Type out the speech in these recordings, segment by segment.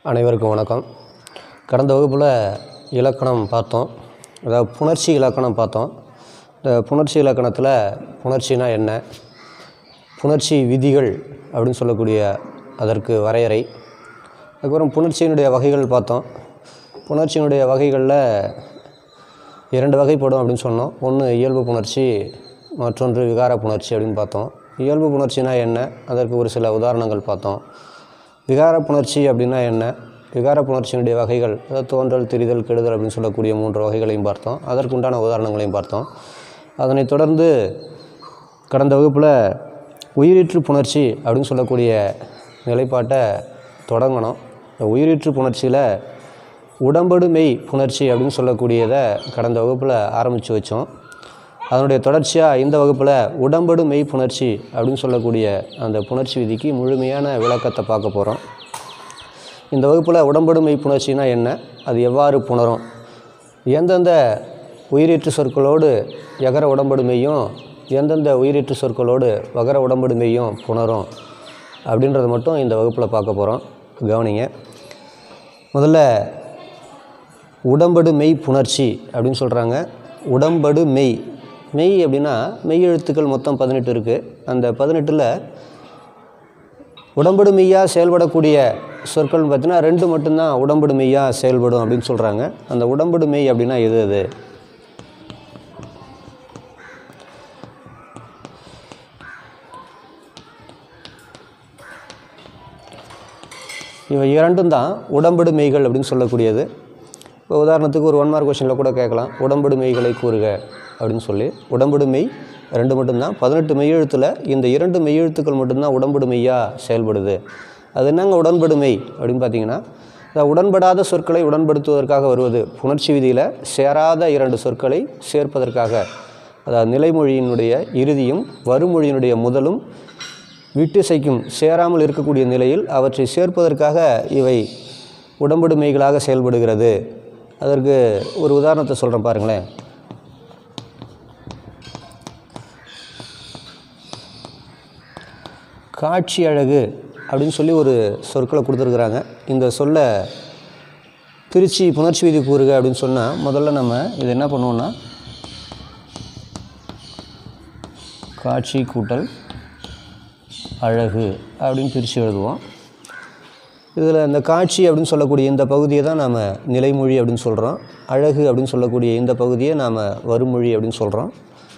அனைவருக்கும் வணக்கம் கடந்த வகுப்பில் இலக்கணம் பார்த்தோம் அதாவது புணர்ச்சி இலக்கணம் பார்த்தோம் இந்த புணர்ச்சி இலக்கணத்தில் புணர்ச்சினா என்ன புணர்ச்சி விதிகள் அப்படின்னு சொல்லக்கூடிய அதற்கு வரையறை அதுக்கப்புறம் புணர்ச்சியினுடைய வகைகள் பார்த்தோம் புணர்ச்சியினுடைய வகைகளில் இரண்டு வகைப்படும் அப்படின்னு சொன்னோம் ஒன்று இயல்பு புணர்ச்சி மற்றொன்று விகார புணர்ச்சி அப்படின்னு பார்த்தோம் இயல்பு புணர்ச்சினா என்ன அதற்கு ஒரு சில உதாரணங்கள் பார்த்தோம் விகார புணர்ச்சி அப்படின்னா என்ன விகார புணர்ச்சியினுடைய வகைகள் அதாவது தோன்றல் திரிதல் கெடுதல் அப்படின்னு சொல்லக்கூடிய மூன்று வகைகளையும் பார்த்தோம் அதற்குண்டான உதாரணங்களையும் பார்த்தோம் அதனைத் தொடர்ந்து கடந்த வகுப்பில் உயிரீற்று புணர்ச்சி அப்படின்னு சொல்லக்கூடிய நிலைப்பாட்டை தொடங்கணும் இந்த உயிரீற்று புணர்ச்சியில் உடம்படு மெய் புணர்ச்சி அப்படின்னு சொல்லக்கூடியதை கடந்த வகுப்பில் ஆரம்பித்து வச்சோம் அதனுடைய தொடர்ச்சியாக இந்த வகுப்பில் உடம்படு மெய் புணர்ச்சி அப்படின்னு சொல்லக்கூடிய அந்த புணர்ச்சி விதிக்கு முழுமையான விளக்கத்தை பார்க்க போகிறோம் இந்த வகுப்பில் உடம்படு மெய் புணர்ச்சினா என்ன அது எவ்வாறு புணரும் எந்தெந்த உயிரீற்று சொற்களோடு எகர உடம்படு மெய்யும் எந்தெந்த உயிரீற்று சொற்களோடு வகர உடம்படு மெய்யும் புணரும் அப்படின்றத மட்டும் இந்த வகுப்பில் பார்க்க போகிறோம் கவனிங்க முதல்ல உடம்படு மெய் புணர்ச்சி அப்படின்னு சொல்கிறாங்க உடம்படு மெய் மெய் அப்படின்னா மெய் எழுத்துக்கள் மொத்தம் பதினெட்டு இருக்குது அந்த பதினெட்டில் உடம்படு மெய்யாக செயல்படக்கூடிய சொற்கள் பார்த்தீங்கன்னா ரெண்டு மட்டும்தான் உடம்படு மெய்யாக செயல்படும் அப்படின்னு சொல்கிறாங்க அந்த உடம்படு மெய் அப்படின்னா எது அது இவை இரண்டும் தான் உடம்படு மெய்கள் அப்படின்னு சொல்லக்கூடியது இப்போ உதாரணத்துக்கு ஒரு ஒன் மார்க் கொஷனில் கூட கேட்கலாம் உடம்படு மெய்களை கூறுக அப்படின்னு சொல்லி உடம்படு மெய் ரெண்டு மட்டும்தான் பதினெட்டு மெய்யெழுத்தில் இந்த இரண்டு மெய்யெழுத்துக்கள் மட்டும்தான் உடம்படு மெய்யாக செயல்படுது அது என்னங்க உடன்படு மெய் அப்படின்னு பார்த்தீங்கன்னா இந்த உடன்படாத சொற்களை உடன்படுத்துவதற்காக வருவது புணர்ச்சி விதியில் சேராத இரண்டு சொற்களை சேர்ப்பதற்காக அதாவது நிலைமொழியினுடைய இறுதியும் வருமொழியினுடைய முதலும் விட்டிசைக்கும் சேராமல் இருக்கக்கூடிய நிலையில் அவற்றை சேர்ப்பதற்காக இவை உடம்படுமைகளாக செயல்படுகிறது அதற்கு ஒரு உதாரணத்தை சொல்கிறேன் பாருங்களேன் காட்சி அழகு அப்படின்னு சொல்லி ஒரு சொற்களை கொடுத்துருக்குறாங்க இந்த சொல்லை திருச்சி புணர்ச்சி விதி கூறுக அப்படின்னு சொன்னால் முதல்ல நம்ம இதை என்ன பண்ணுவோம்னா காட்சி கூட்டல் அழகு அப்படின்னு பிரித்து எழுதுவோம் இதில் இந்த காட்சி அப்படின்னு சொல்லக்கூடிய இந்த பகுதியை தான் நாம் நிலைமொழி அப்படின்னு சொல்கிறோம் அழகு அப்படின்னு சொல்லக்கூடிய இந்த பகுதியை நாம் வருமொழி அப்படின்னு சொல்கிறோம்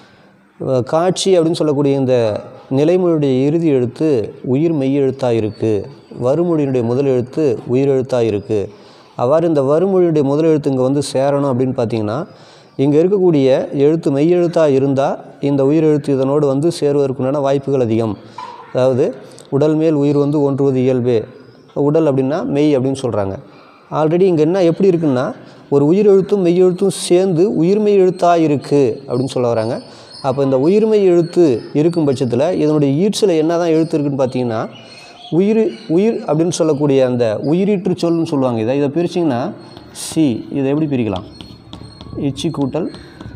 காட்சி அப்படின்னு சொல்லக்கூடிய இந்த நிலைமொழியுடைய இறுதி எழுத்து உயிர் மெய் எழுத்தாக இருக்குது வருமொழியினுடைய முதல் எழுத்து உயிர் எழுத்தாக இருக்குது அவ்வாறு இந்த வருமொழியுடைய முதல் எழுத்து இங்கே வந்து சேரணும் அப்படின்னு பார்த்தீங்கன்னா இங்கே இருக்கக்கூடிய எழுத்து மெய் எழுத்தாக இருந்தால் இந்த உயிர் எழுத்து இதனோடு வந்து சேருவதற்குண்டான வாய்ப்புகள் அதிகம் அதாவது உடல் மேல் உயிர் வந்து ஒன்றுவது இயல்பே உடல் அப்படின்னா மெய் அப்படின்னு சொல்கிறாங்க ஆல்ரெடி இங்கே என்ன எப்படி இருக்குன்னா ஒரு உயிர் எழுத்தும் மெய் எழுத்தும் சேர்ந்து உயிர்மெய் எழுத்தாக இருக்குது அப்படின்னு சொல்ல வராங்க அப்போ இந்த உயிர்மெய் எழுத்து இருக்கும் பட்சத்தில் இதனுடைய ஈர்ச்சில் என்ன தான் எழுத்து இருக்குன்னு பார்த்தீங்கன்னா உயிர் உயிர் அப்படின்னு சொல்லக்கூடிய அந்த உயிரீற்று சொல்னு சொல்லுவாங்க இதை இதை பிரிச்சிங்கன்னா சி இதை எப்படி பிரிக்கலாம் இச்சி கூட்டல்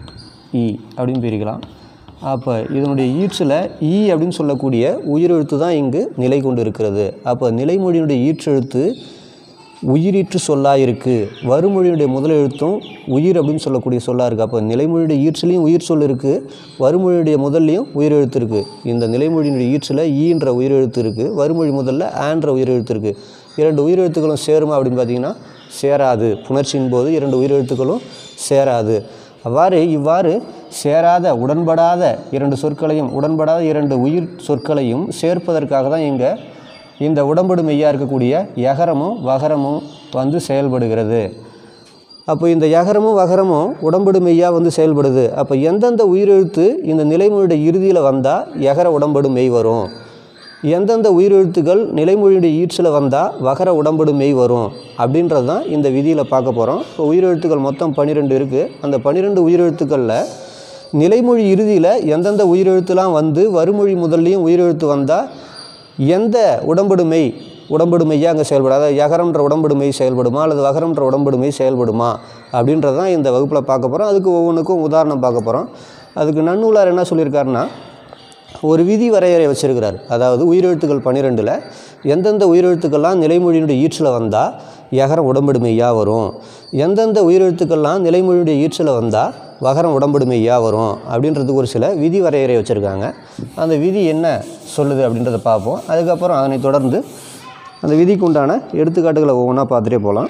இ அப்படின்னு பிரிக்கலாம் அப்போ இதனுடைய ஈற்றில் ஈ அப்படின்னு சொல்லக்கூடிய உயிரெழுத்து தான் இங்கு நிலை கொண்டு இருக்கிறது அப்போ நிலைமொழியினுடைய ஈற்றெழுத்து உயிரீற்று சொல்லாக இருக்குது வருமொழியினுடைய முதல் எழுத்தும் உயிர் அப்படின்னு சொல்லக்கூடிய சொல்லாக இருக்குது அப்போ நிலைமொழியுடைய ஈற்றிலையும் உயிர் சொல் இருக்குது வருமொழியுடைய முதல்லையும் உயிரெழுத்து இருக்குது இந்த நிலைமொழியினுடைய ஈற்றில் ஈன்ற உயிரெழுத்து இருக்குது வருமொழி முதல்ல ஆன்ற உயிரெழுத்து இருக்குது இரண்டு உயிரெழுத்துக்களும் சேருமா அப்படின்னு பார்த்தீங்கன்னா சேராது புணர்ச்சியின் போது இரண்டு உயிரெழுத்துக்களும் சேராது அவ்வாறு இவ்வாறு சேராத உடன்படாத இரண்டு சொற்களையும் உடன்படாத இரண்டு உயிர் சொற்களையும் சேர்ப்பதற்காக தான் இங்கே இந்த உடம்படு மெய்யாக இருக்கக்கூடிய யகரமும் வகரமும் வந்து செயல்படுகிறது அப்போ இந்த யகரமும் வகரமும் உடம்படு மெய்யாக வந்து செயல்படுது அப்போ எந்தெந்த உயிரெழுத்து இந்த நிலைமொழியுடைய இறுதியில் வந்தால் யகர உடம்படு மெய் வரும் எந்தெந்த உயிரெழுத்துக்கள் நிலைமொழியுடைய ஈற்றில் வந்தால் வகர உடம்படு மெய் வரும் அப்படின்றது தான் இந்த விதியில் பார்க்க போகிறோம் இப்போ உயிரெழுத்துக்கள் மொத்தம் பன்னிரெண்டு இருக்குது அந்த பன்னிரெண்டு உயிரெழுத்துக்களில் நிலைமொழி இறுதியில் எந்தெந்த உயிரெழுத்துலாம் வந்து வருமொழி முதல்லையும் உயிரெழுத்து வந்தால் எந்த உடம்படுமை உடம்படுமையாக அங்கே செயல்படும் அதாவது யகரம்ன்ற உடம்படுமை செயல்படுமா அல்லது வகரம்ன்ற உடம்படுமை செயல்படுமா அப்படின்றது தான் இந்த வகுப்பில் பார்க்க போகிறோம் அதுக்கு ஒவ்வொன்றுக்கும் உதாரணம் பார்க்க போகிறோம் அதுக்கு நன்னூலார் என்ன சொல்லியிருக்காருன்னா ஒரு விதி வரையறை வச்சிருக்கிறார் அதாவது உயிரெழுத்துக்கள் பன்னிரெண்டில் எந்தெந்த உயிரெழுத்துக்கள்லாம் நிலைமொழியினுடைய ஈற்றில் வந்தால் யகரம் உடம்படுமையாக வரும் எந்தெந்த உயிரெழுத்துக்கள்லாம் நிலைமொழியுடைய ஈற்றில் வந்தால் வகரம் உடம்படுமையாக வரும் அப்படின்றதுக்கு ஒரு சில விதி வரையறை வச்சுருக்காங்க அந்த விதி என்ன சொல்லுது அப்படின்றத பார்ப்போம் அதுக்கப்புறம் அதனை தொடர்ந்து அந்த விதிக்கு உண்டான எடுத்துக்காட்டுகளை ஒவ்வொன்றா பார்த்துட்டே போகலாம்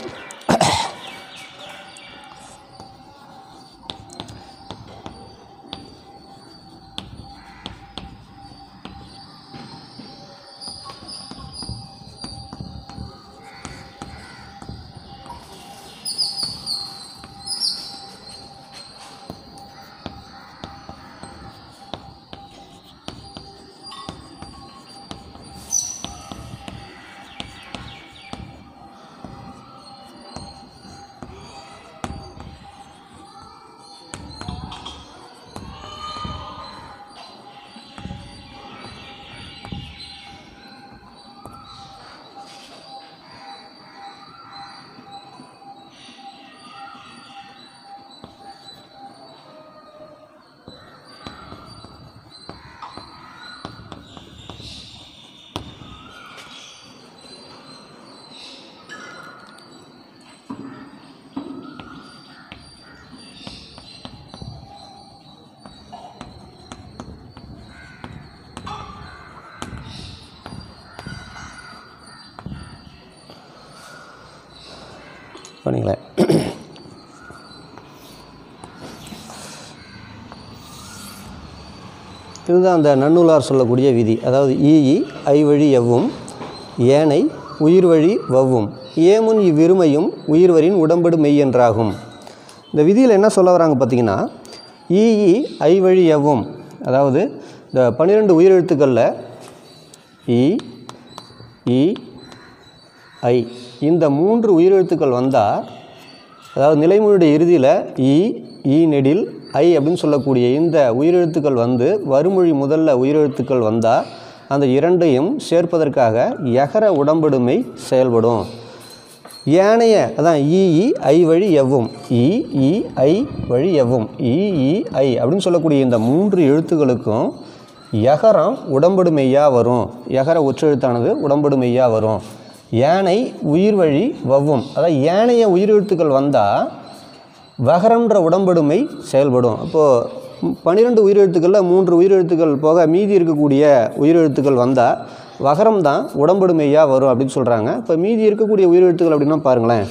பண்ணிங்களேன் இதுதான் அந்த நன்னூலார் சொல்லக்கூடிய விதி அதாவது ஈஇ ஐவழி எவ்வும் ஏனை உயிர் வழி வவ்வும் ஏமுன் இவ்விருமையும் உயிர்வரின் உடம்படு மெய் என்றாகும் இந்த விதியில் என்ன சொல்ல வராங்க பார்த்தீங்கன்னா ஈஇ ஐவழி எவ்வும் அதாவது இந்த பன்னிரெண்டு உயிரெழுத்துக்களில் இ இ ஐ இந்த மூன்று உயிரெழுத்துக்கள் வந்தால் அதாவது நிலைமொழியுடைய இறுதியில் இ ஈ நெடில் ஐ அப்படின்னு சொல்லக்கூடிய இந்த உயிரெழுத்துக்கள் வந்து வறுமொழி முதல்ல உயிரெழுத்துக்கள் வந்தால் அந்த இரண்டையும் சேர்ப்பதற்காக யகர உடம்படுமை செயல்படும் ஏனைய அதான் இஇ ஐ வழி எவ்வும் இ இ ஐ வழி எவ்வும் இ இ ஐ அப்படின்னு சொல்லக்கூடிய இந்த மூன்று எழுத்துக்களுக்கும் யகரம் உடம்படுமையாக வரும் யகர ஒற்றெழுத்தானது உடம்படுமையாக வரும் ஏனை உயிர் வழி வவ்வும் அதாவது ஏனைய உயிரெழுத்துக்கள் வந்தால் வகரம்ன்ற உடம்படுமை செயல்படும் அப்போது பன்னிரெண்டு உயிரெழுத்துக்களில் மூன்று உயிரெழுத்துக்கள் போக மீதி இருக்கக்கூடிய உயிரெழுத்துக்கள் வந்தால் வகரம் தான் உடம்படுமையாக வரும் அப்படின்னு சொல்கிறாங்க இப்போ மீதி இருக்கக்கூடிய உயிரெழுத்துக்கள் அப்படின்னா பாருங்களேன்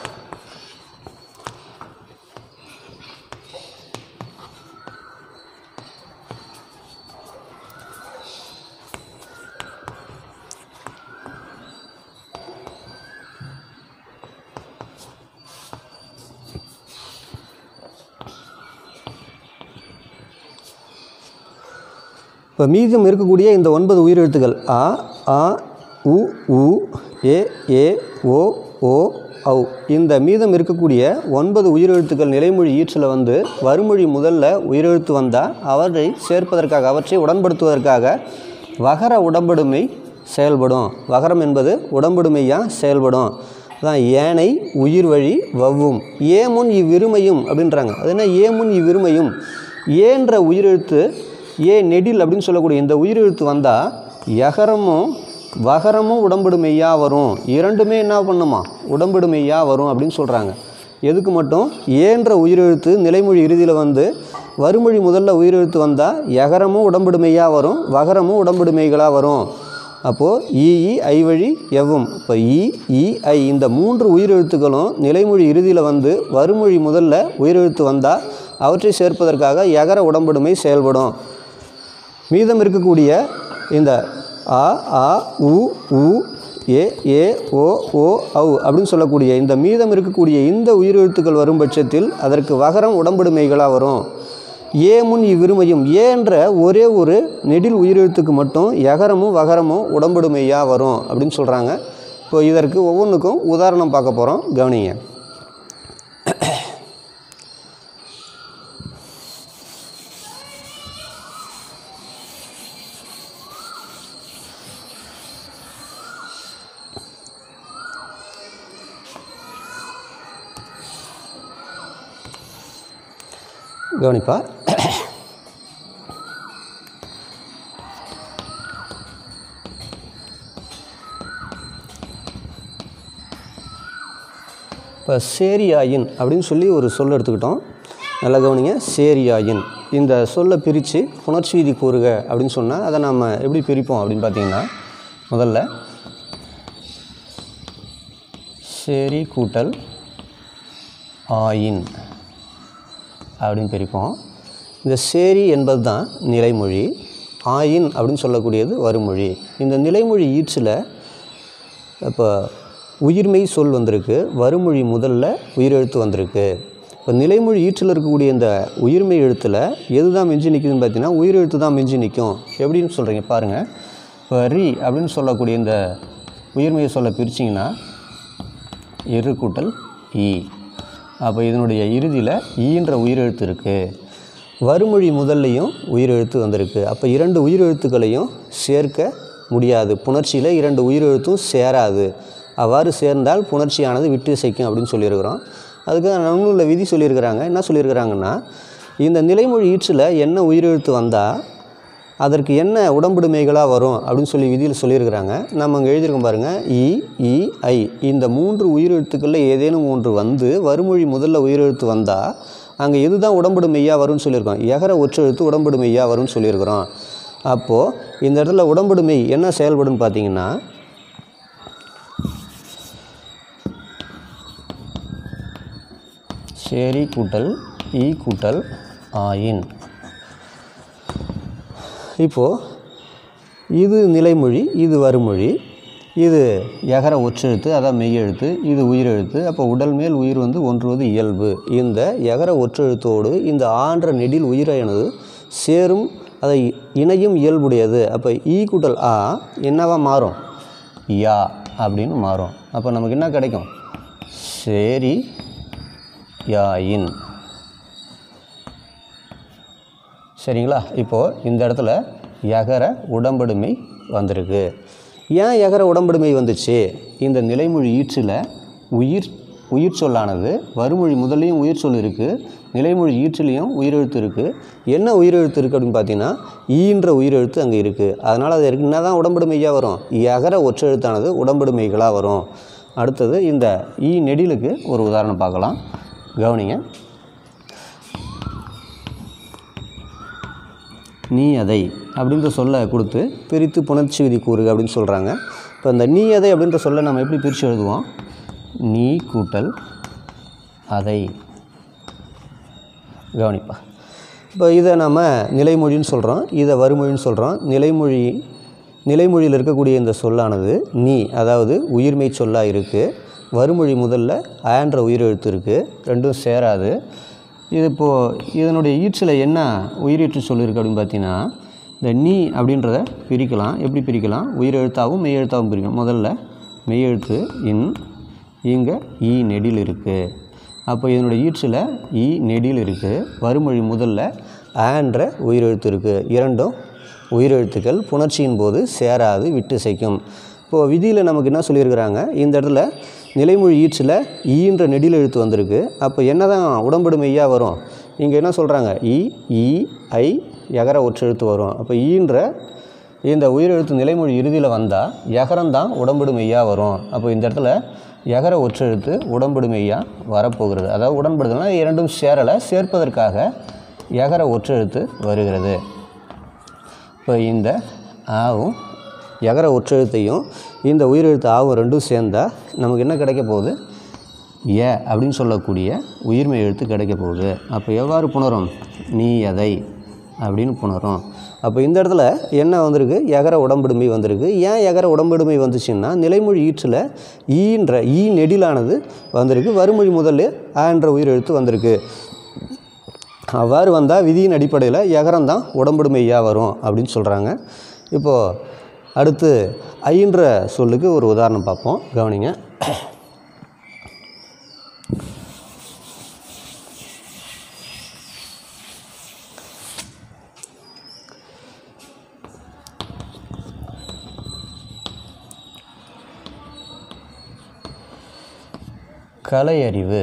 இப்போ மீதம் இருக்கக்கூடிய இந்த ஒன்பது உயிரெழுத்துக்கள் அ ஆ உ உ ஏ ஏ ஓ ஓ ஔ இந்த மீதம் இருக்கக்கூடிய ஒன்பது உயிரெழுத்துக்கள் நிலைமொழி ஈற்றில் வந்து வறுமொழி முதல்ல உயிரெழுத்து வந்தால் அவற்றை சேர்ப்பதற்காக அவற்றை உடன்படுத்துவதற்காக வகர உடம்படுமை செயல்படும் வகரம் என்பது உடம்படுமையாக செயல்படும் அதான் ஏனை உயிர் வழி வவ்வும் ஏமுன் இவ்விருமையும் அப்படின்றாங்க அது என்ன ஏமுன் இவ்விருமையும் ஏன்ற உயிரெழுத்து ஏ நெடில் அப்படின்னு சொல்லக்கூடிய இந்த உயிரெழுத்து வந்தால் யகரமும் வகரமும் உடம்படுமையாக வரும் இரண்டுமே என்ன பண்ணுமா உடம்படுமையாக வரும் அப்படின்னு சொல்கிறாங்க எதுக்கு மட்டும் ஏன்ற உயிரெழுத்து நிலைமொழி இறுதியில் வந்து வறுமொழி முதல்ல உயிரெழுத்து வந்தால் யகரமும் உடம்படுமையாக வரும் வகரமும் உடம்படுமைகளாக வரும் அப்போது இஇ ஐ வழி எவ்வும் இப்போ இ இ ஐ இந்த மூன்று உயிரெழுத்துக்களும் நிலைமொழி இறுதியில் வந்து வறுமொழி முதல்ல உயிரெழுத்து வந்தால் அவற்றை சேர்ப்பதற்காக யகர உடம்படுமை செயல்படும் மீதம் இருக்கக்கூடிய இந்த அ ஆ உ உ ஏ ஏ ஓ ஓ ஔ அப்படின்னு சொல்லக்கூடிய இந்த மீதம் இருக்கக்கூடிய இந்த உயிரெழுத்துக்கள் வரும் பட்சத்தில் அதற்கு வகரம் உடம்படுமைகளாக வரும் ஏ முன் இவ்விருமையும் ஏன்ற ஒரே ஒரு நெடில் உயிரெழுத்துக்கு மட்டும் யகரமும் வகரமும் உடம்படுமையாக வரும் அப்படின்னு சொல்கிறாங்க இப்போ இதற்கு ஒவ்வொன்றுக்கும் உதாரணம் பார்க்க போகிறோம் கவனிங்க கவனிப்பா இப்போ சேரியாயின் அப்படின்னு சொல்லி ஒரு சொல் எடுத்துக்கிட்டோம் நல்லா கவனிங்க சேரியாயின் இந்த சொல்லை பிரித்து புணர்ச்சி விதி கூறுக அப்படின்னு சொன்னால் அதை நாம் எப்படி பிரிப்போம் அப்படின்னு பார்த்தீங்கன்னா முதல்ல சேரி கூட்டல் ஆயின் அப்படின்னு பிரிப்போம் இந்த சேரி என்பது தான் நிலைமொழி ஆயின் அப்படின்னு சொல்லக்கூடியது வருமொழி இந்த நிலைமொழி ஈற்றில் இப்போ உயிர்மெய் சொல் வந்திருக்கு வருமொழி முதல்ல உயிரெழுத்து வந்திருக்கு இப்போ நிலைமொழி ஈற்றில் இருக்கக்கூடிய இந்த உயிர்மெய் எழுத்தில் எது தான் மிஞ்சி நிற்குதுன்னு பார்த்தீங்கன்னா உயிரெழுத்து தான் மிஞ்சி நிற்கும் எப்படின்னு சொல்கிறீங்க பாருங்கள் இப்போ ரி அப்படின்னு சொல்லக்கூடிய இந்த உயிர்மெய் சொல்ல பிரிச்சிங்கன்னா இரு கூட்டல் ஈ அப்போ இதனுடைய இறுதியில் ஈன்ற உயிரெழுத்து இருக்குது வருமொழி முதல்லையும் உயிரெழுத்து வந்திருக்கு அப்போ இரண்டு உயிரெழுத்துக்களையும் சேர்க்க முடியாது புணர்ச்சியில் இரண்டு உயிரெழுத்தும் சேராது அவ்வாறு சேர்ந்தால் புணர்ச்சியானது விட்டு இசைக்கும் அப்படின்னு சொல்லியிருக்கிறோம் அதுக்கு நம்மள விதி சொல்லியிருக்கிறாங்க என்ன சொல்லியிருக்கிறாங்கன்னா இந்த நிலைமொழி ஈற்றில் என்ன உயிரெழுத்து வந்தால் அதற்கு என்ன உடம்புடுமைகளாக வரும் அப்படின்னு சொல்லி விதியில் சொல்லியிருக்கிறாங்க நம்ம அங்கே எழுதியிருக்கோம் பாருங்கள் இ இ ஐ இந்த மூன்று உயிரெழுத்துக்களில் ஏதேனும் ஒன்று வந்து வருமொழி முதல்ல உயிரெழுத்து வந்தால் அங்கே எது தான் உடம்புடு மெய்யாக வரும்னு சொல்லியிருக்கோம் எகர ஒற்றெழுத்து உடம்புடு மெய்யாக வரும்னு சொல்லியிருக்கிறோம் அப்போது இந்த இடத்துல உடம்புடு மெய் என்ன செயல்படுன்னு பார்த்தீங்கன்னா சேரி கூட்டல் ஈ கூட்டல் ஆயின் இப்போது இது நிலைமொழி இது வருமொழி இது எகர ஒற்றெழுத்து அதான் மெய்யெழுத்து இது உயிரெழுத்து அப்போ உடல் மேல் உயிர் வந்து ஒன்றுவது இயல்பு இந்த எகர ஒற்றெழுத்தோடு இந்த ஆன்ற நெடில் உயிரானது சேரும் அதை இணையும் இயல்புடையது அப்போ ஈ கூட்டல் ஆ என்னவா மாறும் யா அப்படின்னு மாறும் அப்போ நமக்கு என்ன கிடைக்கும் சேரி யாயின் சரிங்களா இப்போது இந்த இடத்துல எகர உடம்படுமை வந்திருக்கு ஏன் எகர உடம்படுமை வந்துச்சு இந்த நிலைமொழி ஈற்றில் உயிர் உயிர் சொல்லானது வருமொழி முதல்லையும் உயிர் சொல் இருக்குது நிலைமொழி ஈற்றிலையும் உயிரெழுத்து இருக்குது என்ன உயிரெழுத்து இருக்குது அப்படின்னு பார்த்தீங்கன்னா ஈன்ற உயிரெழுத்து அங்கே இருக்குது அதனால் அது என்ன தான் உடம்படுமையாக வரும் எகர ஒற்றெழுத்தானது உடம்படுமைகளாக வரும் அடுத்தது இந்த ஈ நெடிலுக்கு ஒரு உதாரணம் பார்க்கலாம் கவனிங்க நீ அதை அப்படின்ற சொல்ல கொடுத்து பிரித்து புணர்ச்சி விதி கூறுக அப்படின்னு சொல்கிறாங்க இப்போ இந்த நீ அதை அப்படின்ற சொல்ல நம்ம எப்படி பிரித்து எழுதுவோம் நீ கூட்டல் அதை கவனிப்பா இப்போ இதை நம்ம நிலைமொழின்னு சொல்கிறோம் இதை வருமொழின்னு சொல்கிறோம் நிலைமொழி நிலைமொழியில் இருக்கக்கூடிய இந்த சொல்லானது நீ அதாவது உயிர்மெய் சொல்லாக இருக்குது வருமொழி முதல்ல ஆன்ற உயிரெழுத்து இருக்குது ரெண்டும் சேராது இது இப்போது இதனுடைய ஈற்றில் என்ன உயிரீற்று சொல்லியிருக்கு அப்படின்னு பார்த்தீங்கன்னா இந்த நீ அப்படின்றத பிரிக்கலாம் எப்படி பிரிக்கலாம் உயிரெழுத்தாகவும் மெய்யெழுத்தாகவும் பிரிக்கலாம் முதல்ல மெய்யெழுத்து இன் இங்கே ஈ நெடில் இருக்குது அப்போ இதனுடைய ஈற்றில் ஈ நெடில் இருக்குது வருமொழி முதல்ல ஆன்ற உயிரெழுத்து இருக்குது இரண்டும் உயிரெழுத்துக்கள் புணர்ச்சியின் போது சேராது விட்டு இசைக்கும் இப்போது விதியில் நமக்கு என்ன சொல்லியிருக்கிறாங்க இந்த இடத்துல நிலைமொழி ஈற்றில் ஈன்ற நெடில் எழுத்து வந்திருக்கு அப்போ என்ன தான் உடம்படு மெய்யாக வரும் இங்கே என்ன சொல்கிறாங்க இ ஈ ஐ எகர ஒற்றெழுத்து வரும் அப்போ ஈன்ற இந்த உயிரெழுத்து நிலைமொழி இறுதியில் வந்தால் எகரம் தான் உடம்படு மெய்யாக வரும் அப்போ இந்த இடத்துல எகர ஒற்றெழுத்து உடம்படு மெய்யாக வரப்போகிறது அதாவது உடன்படுதல்னா இரண்டும் சேரலை சேர்ப்பதற்காக எகர ஒற்றெழுத்து வருகிறது இப்போ இந்த ஆவும் எகர ஒற்றெழுத்தையும் இந்த உயிரெழுத்து ஆவும் ரெண்டும் சேர்ந்தால் நமக்கு என்ன கிடைக்க போகுது ஏ அப்படின்னு சொல்லக்கூடிய உயிர்மை எழுத்து கிடைக்க போகுது அப்போ எவ்வாறு புணரும் நீ எதை அப்படின்னு புணரும் அப்போ இந்த இடத்துல என்ன வந்திருக்கு எகர உடம்புடுமை வந்திருக்கு ஏன் எகர உடம்புடுமை வந்துச்சுன்னா நிலைமொழி ஈற்றில் ஈன்ற ஈ நெடிலானது வந்திருக்கு வருமொழி முதல்ல ஆன்ற உயிரெழுத்து வந்திருக்கு அவ்வாறு வந்தால் விதியின் அடிப்படையில் எகரம் தான் உடம்புடுமையாக வரும் அப்படின்னு சொல்கிறாங்க இப்போது அடுத்து ஐன்ற சொல்லுக்கு ஒரு உதாரணம் பார்ப்போம் கவனிங்க கலையறிவு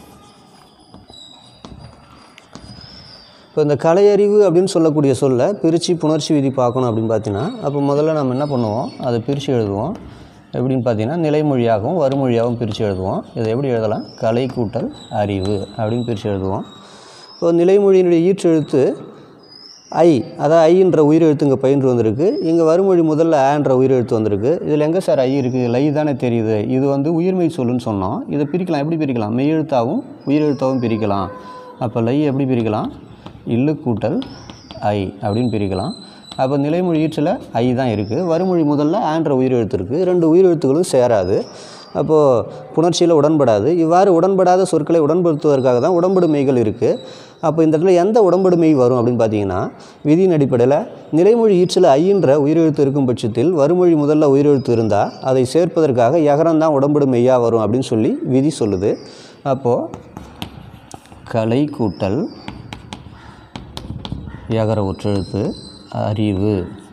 இப்போ இந்த கலையறிவு அப்படின்னு சொல்லக்கூடிய சொல்ல பிரித்து புணர்ச்சி விதி பார்க்கணும் அப்படின்னு பார்த்தீங்கன்னா அப்போ முதல்ல நம்ம என்ன பண்ணுவோம் அதை பிரித்து எழுதுவோம் எப்படின்னு பார்த்தீங்கன்னா நிலைமொழியாகவும் வறுமொழியாகவும் பிரித்து எழுதுவோம் இதை எப்படி எழுதலாம் கலை கூட்டல் அறிவு அப்படின்னு பிரித்து எழுதுவோம் இப்போ நிலைமொழியினுடைய ஈற்றெழுத்து ஐ அதான் ஐன்ற உயிரெழுத்து இங்கே பயின்று வந்திருக்கு இங்கே வறுமொழி முதல்ல ஆன்ற உயிரெழுத்து வந்திருக்கு இதில் எங்கே சார் ஐ இருக்குது லை தானே தெரியுது இது வந்து உயிர்மெய் சொல்லுன்னு சொன்னோம் இதை பிரிக்கலாம் எப்படி பிரிக்கலாம் மெய்யெழுத்தாகவும் உயிரெழுத்தாகவும் பிரிக்கலாம் அப்போ லை எப்படி பிரிக்கலாம் இல்லு கூட்டல் ஐ அப்படின்னு பிரிக்கலாம் அப்போ நிலைமொழி ஈற்றில் ஐ தான் இருக்குது வறுமொழி முதல்ல ஆன்ற உயிரெழுத்து இருக்குது ரெண்டு உயிரெழுத்துகளும் சேராது அப்போது புணர்ச்சியில் உடன்படாது இவ்வாறு உடன்படாத சொற்களை உடன்படுத்துவதற்காக தான் உடம்படு மெய்கள் இருக்குது அப்போ இந்த இடத்துல எந்த உடம்படு மெய் வரும் அப்படின்னு பார்த்தீங்கன்னா விதியின் அடிப்படையில் நிலைமொழி ஈற்றில் ஐயின்ற உயிரெழுத்து இருக்கும் பட்சத்தில் வறுமொழி முதல்ல உயிரெழுத்து இருந்தால் அதை சேர்ப்பதற்காக யகரம் தான் உடம்படு மெய்யாக வரும் அப்படின்னு சொல்லி விதி சொல்லுது அப்போது கலை கூட்டல் யகர ஒற்றெழுத்து அறிவு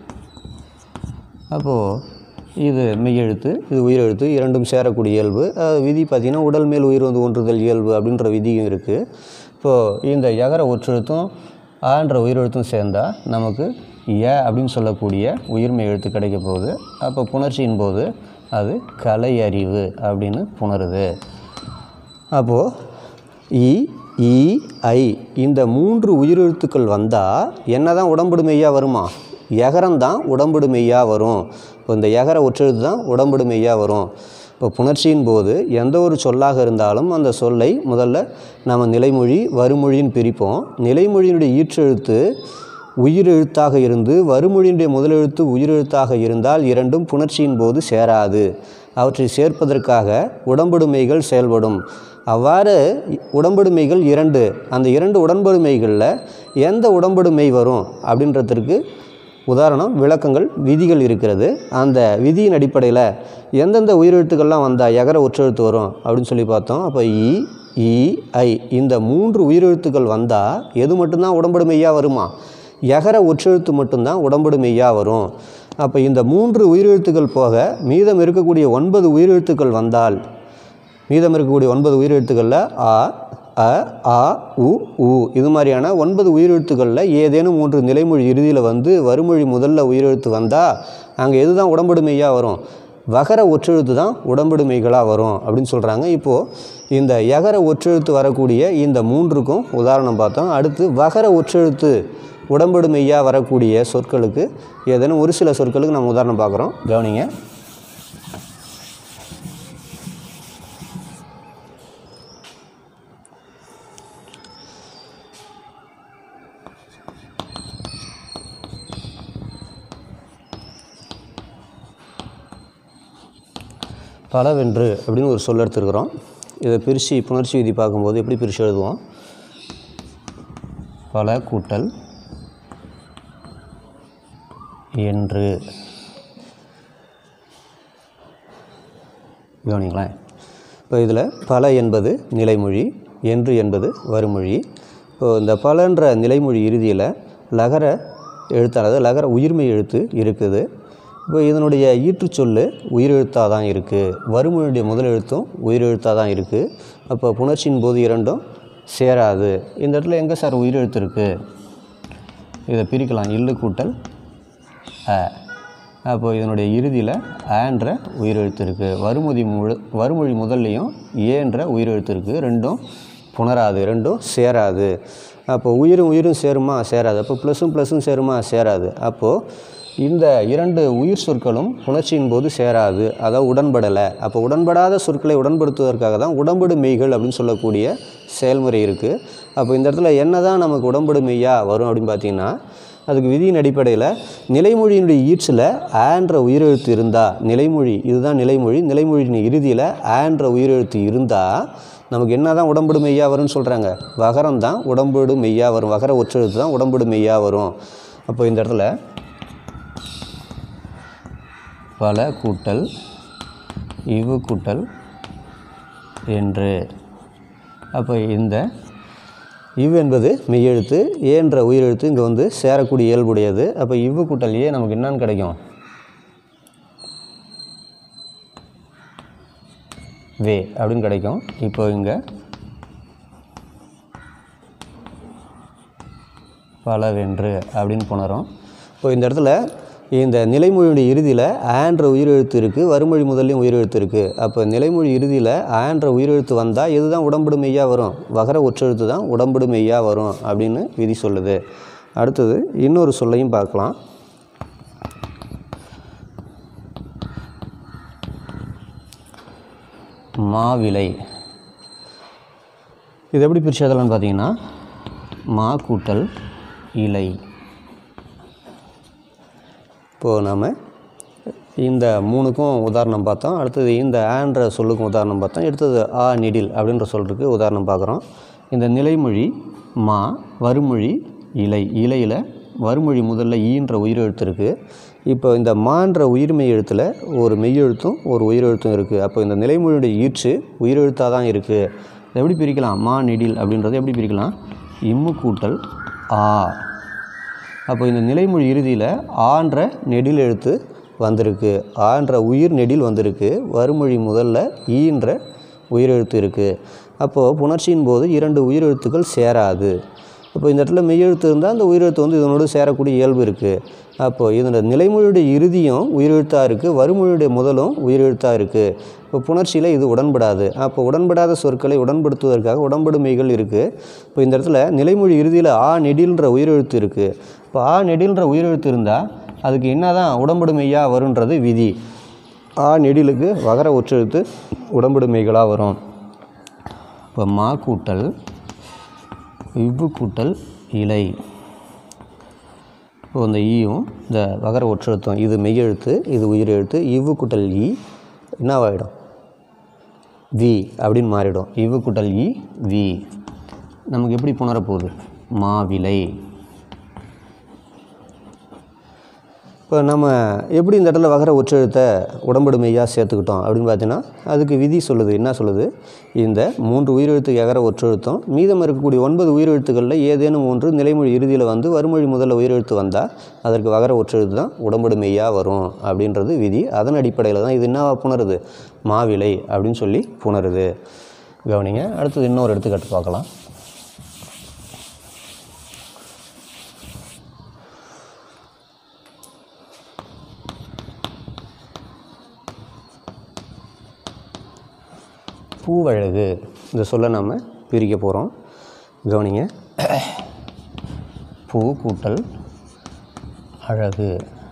அப்போது இது மெய்யெழுத்து இது உயிரெழுத்து இரண்டும் சேரக்கூடிய இயல்பு அஹ் விதி பார்த்திங்கன்னா உடல் மேல் உயிர் வந்து ஒன்றுதல் இயல்பு அப்படின்ற விதியும் இருக்குது இப்போது இந்த யகர ஒற்றெழுத்தும் ஆன்ற உயிரெழுத்தும் சேர்ந்தால் நமக்கு ஏ அப்படின்னு சொல்லக்கூடிய உயிர்மெய் எழுத்து கிடைக்க போகுது அப்போ புணர்ச்சியின் போது அது கலை அறிவு அப்படின்னு புணருது அப்போது இ இ ஐ இந்த மூன்று உயிரெழுத்துக்கள் வந்தால் என்ன தான் உடம்புடு மெய்யாக வருமா எகரம் தான் உடம்புடு மெய்யாக வரும் இப்போ இந்த எகர ஒற்றெழுத்து தான் உடம்புடு மெய்யாக வரும் இப்போ புணர்ச்சியின் போது எந்த ஒரு சொல்லாக இருந்தாலும் அந்த சொல்லை முதல்ல நம்ம நிலைமொழி வறுமொழின்னு பிரிப்போம் நிலைமொழியினுடைய ஈற்றெழுத்து உயிரெழுத்தாக இருந்து வறுமொழியினுடைய முதலெழுத்து உயிரெழுத்தாக இருந்தால் இரண்டும் புணர்ச்சியின் போது சேராது அவற்றை சேர்ப்பதற்காக உடம்படுமைகள் செயல்படும் அவ்வாறு உடம்படுமைகள் இரண்டு அந்த இரண்டு உடன்படுமைகளில் எந்த உடம்படுமை வரும் அப்படின்றதற்கு உதாரணம் விளக்கங்கள் விதிகள் இருக்கிறது அந்த விதியின் அடிப்படையில் எந்தெந்த உயிரெழுத்துக்கள்லாம் வந்தால் எகர ஒற்றெழுத்து வரும் அப்படின்னு சொல்லி பார்த்தோம் அப்போ இ இ ஐ இந்த மூன்று உயிரெழுத்துக்கள் வந்தால் எது மட்டும்தான் உடம்படு மெய்யாக வருமா எகர ஒற்றெழுத்து மட்டும்தான் உடம்படு மெய்யாக வரும் அப்போ இந்த மூன்று உயிரெழுத்துக்கள் போக மீதம் இருக்கக்கூடிய ஒன்பது உயிரெழுத்துக்கள் வந்தால் மீதம் இருக்கக்கூடிய ஒன்பது உயிரெழுத்துக்களில் ஆ அ ஆ உ உ இது மாதிரியான ஒன்பது உயிரெழுத்துக்களில் ஏதேனும் மூன்று நிலைமொழி இறுதியில் வந்து வறுமொழி முதல்ல உயிரெழுத்து வந்தால் அங்கே எது தான் உடம்படு மெய்யாக வரும் வகர ஒற்றெழுத்து தான் உடம்படு மெய்களாக வரும் அப்படின்னு சொல்கிறாங்க இப்போது இந்த யகர ஒற்றெழுத்து வரக்கூடிய இந்த மூன்றுக்கும் உதாரணம் பார்த்தோம் அடுத்து வகர ஒற்றெழுத்து உடம்படு மெய்யாக வரக்கூடிய சொற்களுக்கு ஏதேனும் ஒரு சில சொற்களுக்கு நம்ம உதாரணம் பார்க்குறோம் கவனிங்க பலவென்று அப்படின்னு ஒரு சொல் எடுத்துருக்குறோம் இதை பிரித்து புணர்ச்சி விதி பார்க்கும்போது எப்படி பிரித்து எழுதுவோம் பல கூட்டல் என்று கவனிங்களேன் இப்போ இதில் பல என்பது நிலைமொழி என்று என்பது வறுமொழி இப்போ இந்த பலன்ற நிலைமொழி இறுதியில் லகர எழுத்தானது லகர உயிர்மெய் எழுத்து இருக்குது இப்போ இதனுடைய ஈற்றுச்சொல்லு உயிரெழுத்தாக தான் இருக்குது வறுமொழியுடைய முதல் எழுத்தும் உயிரெழுத்தாக தான் இருக்குது அப்போ புணர்ச்சியின் போது இரண்டும் சேராது இந்த இடத்துல எங்கே சார் உயிரெழுத்து இருக்குது இதை பிரிக்கலாம் இல்லு கூட்டல் அ அப்போது இதனுடைய இறுதியில் ஆன்ற உயிரெழுத்து இருக்குது வறுமொழி முழு வறுமொழி முதல்லையும் ஏன்ற உயிரெழுத்து இருக்குது ரெண்டும் புணராது ரெண்டும் சேராது அப்போ உயிரும் உயிரும் சேருமா சேராது அப்போ ப்ளஸும் ப்ளஸும் சேருமா சேராது அப்போது இந்த இரண்டு உயிர் சொற்களும் புணர்ச்சியின் போது சேராது அதாவது உடன்படலை அப்போ உடன்படாத சொற்களை உடன்படுத்துவதற்காக தான் உடம்படு மெய்கள் அப்படின்னு சொல்லக்கூடிய செயல்முறை இருக்குது அப்போ இந்த இடத்துல என்ன தான் நமக்கு உடம்படு மெய்யா வரும் அப்படின்னு பார்த்தீங்கன்னா அதுக்கு விதியின் அடிப்படையில் நிலைமொழியினுடைய ஈற்றில் ஆன்ற உயிரெழுத்து இருந்தால் நிலைமொழி இதுதான் நிலைமொழி நிலைமொழியின் இறுதியில் ஆன்ற உயிரெழுத்து இருந்தால் நமக்கு என்ன தான் உடம்படு மெய்யா வரும்னு சொல்கிறாங்க வகரம் தான் உடம்படு மெய்யா வரும் வகர ஒற்றெழுத்து தான் உடம்படு மெய்யா வரும் அப்போ இந்த இடத்துல பல கூட்டல் இவு கூட்டல் என்று அப்போ இந்த இவ் என்பது மெய்யெழுத்து ஏன்ற உயிரெழுத்து இங்கே வந்து சேரக்கூடிய இயல்புடையது அப்போ இவ்வு கூட்டல் ஏ நமக்கு என்னன்னு கிடைக்கும் வே அப்படின்னு கிடைக்கும் இப்போ இங்கே பலவென்று அப்படின்னு புணரும் இப்போ இந்த இடத்துல இந்த நிலைமொழியுடைய இறுதியில் ஆன்ற உயிரெழுத்து இருக்குது வறுமொழி முதல்லையும் உயிரெழுத்து இருக்குது அப்போ நிலைமொழி இறுதியில் ஆன்ற உயிரெழுத்து வந்தால் இதுதான் உடம்புடு மெய்யா வரும் வகர ஒற்றெழுத்து தான் உடம்புடு மெய்யா வரும் அப்படின்னு விதி சொல்லுது அடுத்தது இன்னொரு சொல்லையும் பார்க்கலாம் மாவிலை இது எப்படி பிரித்து எழுதலாம்னு பார்த்தீங்கன்னா மா கூட்டல் இலை இப்போது நாம் இந்த மூணுக்கும் உதாரணம் பார்த்தோம் அடுத்தது இந்த ஆன்ற சொல்லுக்கும் உதாரணம் பார்த்தோம் அடுத்தது ஆ நெடில் அப்படின்ற சொல்றதுக்கு உதாரணம் பார்க்குறோம் இந்த நிலைமொழி மா வறுமொழி இலை இலையில் வறுமொழி முதல்ல ஈன்ற உயிரெழுத்து இருக்குது இப்போ இந்த மான்ற உயிர்மெய் எழுத்தில் ஒரு மெய்யெழுத்தும் ஒரு உயிரெழுத்தும் இருக்குது அப்போ இந்த நிலைமொழியுடைய ஈற்று உயிரெழுத்தாக தான் இருக்குது இதை எப்படி பிரிக்கலாம் மா நெடில் அப்படின்றத எப்படி பிரிக்கலாம் இம்மு கூட்டல் ஆ அப்போ இந்த நிலைமொழி இறுதியில் ஆன்ற நெடில் எழுத்து வந்திருக்கு ஆன்ற உயிர் நெடில் வந்திருக்கு வறுமொழி முதல்ல ஈன்ற உயிரெழுத்து இருக்குது அப்போது புணர்ச்சியின் போது இரண்டு உயிரெழுத்துக்கள் சேராது அப்போ இந்த இடத்துல மெய்யெழுத்து இருந்தால் அந்த உயிரெழுத்து வந்து இதனோடு சேரக்கூடிய இயல்பு இருக்குது அப்போது இதோட நிலைமொழியுடைய இறுதியும் உயிரெழுத்தாக இருக்குது வறுமொழியுடைய முதலும் உயிரெழுத்தாக இருக்குது இப்போ புணர்ச்சியில் இது உடன்படாது அப்போ உடன்படாத சொற்களை உடன்படுத்துவதற்காக உடன்படுமைகள் இருக்குது இப்போ இந்த இடத்துல நிலைமொழி இறுதியில் ஆ நெடில்ன்ற உயிரெழுத்து இருக்குது இப்போ ஆ நெடில்ன்ற உயிரெழுத்து இருந்தால் அதுக்கு என்ன தான் உடம்படுமையா வருன்றது விதி ஆ நெடிலுக்கு வகர ஒற்றெழுத்து உடம்படுமைகளாக வரும் இப்போ மா கூட்டல் இவ்வு கூட்டல் இலை இப்போ இந்த ஈயும் இந்த வகர ஒற்றெழுத்தும் இது மெய்யெழுத்து இது உயிரெழுத்து இவ்வு கூட்டல் ஈ என்னவாயிடும் வி அப்படின்னு மாறிடும் இவ்வு கூட்டல் இ வி நமக்கு எப்படி புணரப்போகுது மாவிலை இப்போ நம்ம எப்படி இந்த இடத்துல வகர ஒற்றெழுத்தை உடம்படு மெய்யாக சேர்த்துக்கிட்டோம் அப்படின்னு பார்த்தீங்கன்னா அதுக்கு விதி சொல்லுது என்ன சொல்லுது இந்த மூன்று உயிரெழுத்து எகர ஒற்றெழுத்தும் மீதம் இருக்கக்கூடிய ஒன்பது உயிரெழுத்துக்களில் ஏதேனும் ஒன்று நிலைமொழி இறுதியில் வந்து வறுமொழி முதல்ல உயிரெழுத்து வந்தால் அதற்கு வகர ஒற்றெழுத்து தான் உடம்படு மெய்யாக வரும் அப்படின்றது விதி அதன் அடிப்படையில் தான் இது என்னவா புணருது மாவிலை அப்படின்னு சொல்லி புணருது கவனிங்க அடுத்தது இன்னொரு எடுத்துக்காட்டு பார்க்கலாம் பூவழகு இந்த சொல்ல நாம் பிரிக்க போகிறோம் கவனிங்க பூ கூட்டல் அழகு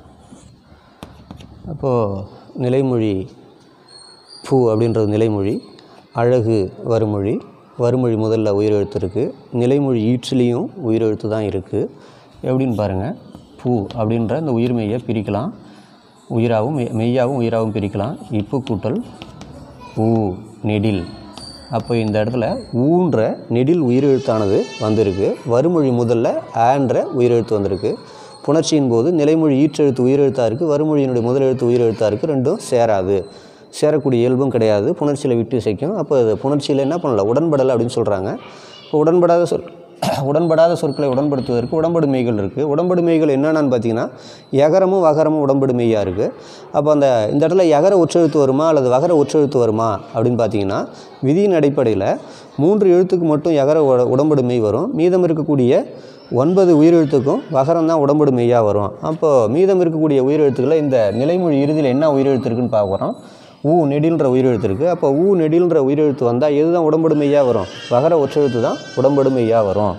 அப்போது நிலைமொழி பூ அப்படின்றது நிலைமொழி அழகு வருமொழி வருமொழி முதல்ல உயிரெழுத்து இருக்குது நிலைமொழி ஈற்றிலையும் உயிரெழுத்து தான் இருக்குது எப்படின்னு பாருங்கள் பூ அப்படின்ற இந்த உயிர்மெய்யை பிரிக்கலாம் உயிராகவும் மெய் மெய்யாகவும் உயிராகவும் பிரிக்கலாம் இப்பு கூட்டல் ஊ நெடில் அப்போ இந்த இடத்துல ஊன்ற நெடில் உயிரெழுத்தானது வந்திருக்கு வறுமொழி முதல்ல ஆன்ற உயிரெழுத்து வந்திருக்கு புணர்ச்சியின் போது நிலைமொழி ஈற்றெழுத்து உயிரெழுத்தாக இருக்குது வறுமொழியினுடைய முதல் எழுத்து உயிரெழுத்தாக இருக்குது ரெண்டும் சேராது சேரக்கூடிய இயல்பும் கிடையாது புணர்ச்சியில் விட்டு இசைக்கும் அப்போ அது புணர்ச்சியில் என்ன பண்ணல உடன்படலை அப்படின்னு சொல்கிறாங்க இப்போ உடன்படாத சொல் உடன்படாத சொற்களை உடன்படுத்துவதற்கு உடம்படுமைகள் இருக்குது உடம்படுமைகள் என்னென்னு பார்த்தீங்கன்னா எகரமும் வகரமும் உடம்படுமையாக இருக்குது அப்போ அந்த இந்த இடத்துல எகர உற்றெழுத்து வருமா அல்லது வகர உற்றெழுத்து வருமா அப்படின்னு பார்த்தீங்கன்னா விதியின் அடிப்படையில் மூன்று எழுத்துக்கு மட்டும் எகர உட- உடம்படுமை வரும் மீதம் இருக்கக்கூடிய ஒன்பது உயிரெழுத்துக்கும் வகரம் தான் உடம்படு மெய்யாக வரும் அப்போது மீதம் இருக்கக்கூடிய உயிரெழுத்துக்களை இந்த நிலைமொழி இறுதியில் என்ன உயிரெழுத்து இருக்குன்னு பார்க்குறோம் ஊ நெடில்ன்ற உயிரெழுத்து இருக்குது அப்போ ஊ நெடில்ன்ற உயிரெழுத்து வந்தால் எது தான் உடம்படு மெய்யாக வரும் வகர ஒற்றெழுத்து தான் உடம்படு மெய்யாக வரும்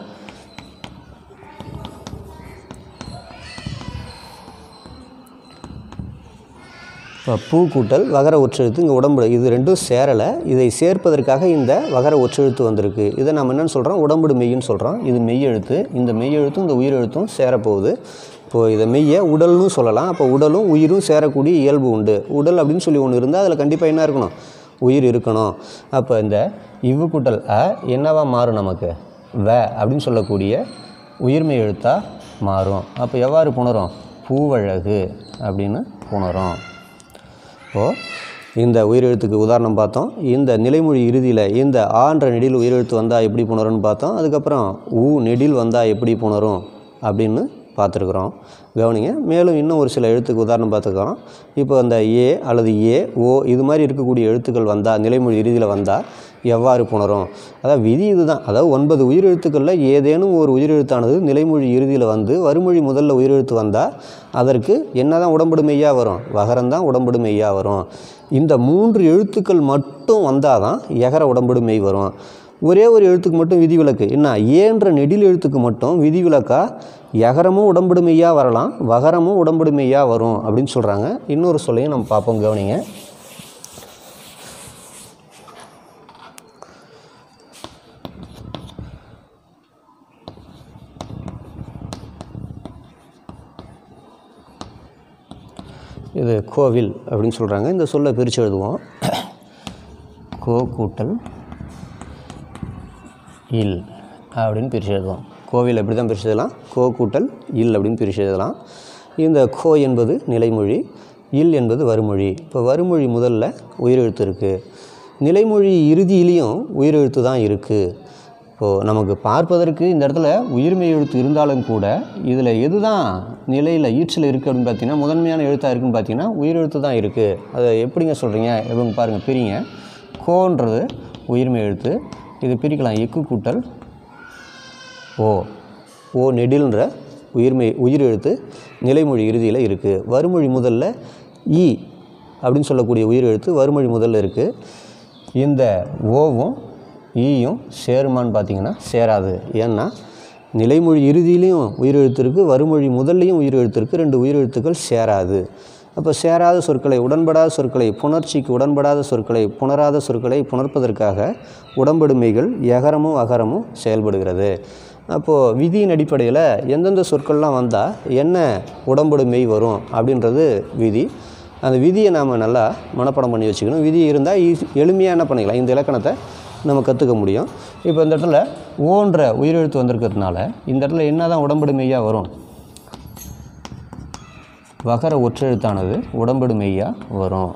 இப்போ பூ கூட்டல் வகர ஒற்றெழுத்து இங்கே உடம்பு இது ரெண்டும் சேரலை இதை சேர்ப்பதற்காக இந்த வகர ஒற்றெழுத்து வந்திருக்கு இதை நம்ம என்னன்னு சொல்கிறோம் உடம்புடு மெய்ன்னு சொல்கிறோம் இது மெய்யெழுத்து இந்த மெய்யெழுத்தும் இந்த உயிரெழுத்தும் சேரப்போகுது இப்போது இதை மெய்யை உடல்னு சொல்லலாம் அப்போ உடலும் உயிரும் சேரக்கூடிய இயல்பு உண்டு உடல் அப்படின்னு சொல்லி ஒன்று இருந்தால் அதில் கண்டிப்பாக என்ன இருக்கணும் உயிர் இருக்கணும் அப்போ இந்த இவ்வு கூட்டல் அ என்னவா மாறும் நமக்கு வ அப்படின்னு சொல்லக்கூடிய உயிர்மெய் எழுத்தாக மாறும் அப்போ எவ்வாறு புணரும் பூவழகு அப்படின்னு புணரும் இப்போது இந்த உயிரெழுத்துக்கு உதாரணம் பார்த்தோம் இந்த நிலைமொழி இறுதியில் இந்த ஆன்ற நெடில் உயிரெழுத்து வந்தால் எப்படி புணரும்னு பார்த்தோம் அதுக்கப்புறம் ஊ நெடில் வந்தால் எப்படி புணரும் அப்படின்னு பார்த்துருக்குறோம் கவனிங்க மேலும் இன்னும் ஒரு சில எழுத்துக்கு உதாரணம் பார்த்துக்கிறோம் இப்போ அந்த ஏ அல்லது ஏ ஓ இது மாதிரி இருக்கக்கூடிய எழுத்துக்கள் வந்தால் நிலைமொழி இறுதியில் வந்தால் எவ்வாறு புணரும் அதாவது விதி இதுதான் அதாவது ஒன்பது உயிரெழுத்துக்களில் ஏதேனும் ஒரு உயிரெழுத்தானது நிலைமொழி இறுதியில் வந்து வறுமொழி முதல்ல உயிரெழுத்து வந்தால் அதற்கு என்ன தான் உடம்படு மெய்யா வரும் வகரம் தான் உடம்படு மெய்யா வரும் இந்த மூன்று எழுத்துக்கள் மட்டும் வந்தால் தான் எகர உடம்படு மெய் வரும் ஒரே ஒரு எழுத்துக்கு மட்டும் விதிவிலக்கு என்ன ஏன்ற நெடில் எழுத்துக்கு மட்டும் விதிவிலக்கா எகரமும் உடம்படுமையாக வரலாம் வகரமும் உடம்படுமையாக வரும் அப்படின்னு சொல்கிறாங்க இன்னொரு சொல்லையும் நம்ம பார்ப்போம் கவனிங்க இது கோவில் அப்படின்னு சொல்கிறாங்க இந்த சொல்லை பிரித்து எழுதுவோம் கோ கூட்டல் இல் அப்படின்னு பிரித்து எழுதுவோம் கோவில் எப்படி தான் பிரித்து எழுதலாம் கோ கூட்டல் இல் அப்படின்னு பிரித்து எழுதலாம் இந்த கோ என்பது நிலைமொழி இல் என்பது வறுமொழி இப்போ வறுமொழி முதல்ல உயிரெழுத்து இருக்குது நிலைமொழி இறுதியிலையும் உயிரெழுத்து தான் இருக்குது இப்போது நமக்கு பார்ப்பதற்கு இந்த இடத்துல உயிர்மை எழுத்து இருந்தாலும் கூட இதில் எது தான் நிலையில் ஈற்றில் இருக்குது அப்படின்னு பார்த்தீங்கன்னா முதன்மையான எழுத்தாக இருக்குன்னு பார்த்தீங்கன்னா உயிரெழுத்து தான் இருக்குது அதை எப்படிங்க சொல்கிறீங்க எப்படிங்க பாருங்கள் பிரிங்க கோன்றது உயிர்மை எழுத்து இது பிரிக்கலாம் எக்கு கூட்டல் ஓ ஓ நெடில்ன்ற உயிர்மை உயிர் எழுத்து நிலைமொழி இறுதியில் இருக்குது வறுமொழி முதல்ல ஈ அப்படின்னு சொல்லக்கூடிய உயிர் எழுத்து வறுமொழி முதல்ல இருக்குது இந்த ஓவும் ஈயும் சேருமான்னு பார்த்தீங்கன்னா சேராது ஏன்னா நிலைமொழி இறுதியிலையும் உயிரெழுத்து இருக்குது வறுமொழி முதல்லையும் உயிரெழுத்து இருக்குது ரெண்டு உயிரெழுத்துக்கள் சேராது அப்போ சேராத சொற்களை உடன்படாத சொற்களை புணர்ச்சிக்கு உடன்படாத சொற்களை புணராத சொற்களை புணர்ப்பதற்காக உடம்படுமைகள் எகரமும் அகரமும் செயல்படுகிறது அப்போது விதியின் அடிப்படையில் எந்தெந்த சொற்கள்லாம் வந்தால் என்ன உடம்படுமை வரும் அப்படின்றது விதி அந்த விதியை நாம் நல்லா மனப்பாடம் பண்ணி வச்சுக்கணும் விதி இருந்தால் ஈஸி எளிமையாக என்ன பண்ணிக்கலாம் இந்த இலக்கணத்தை நம்ம கற்றுக்க முடியும் இப்போ இந்த இடத்துல ஓன்ற உயிரெழுத்து வந்திருக்கிறதுனால இந்த இடத்துல என்ன தான் உடம்படு மெய்யாக வரும் வகர ஒற்றெழுத்தானது உடம்படு மெய்யாக வரும்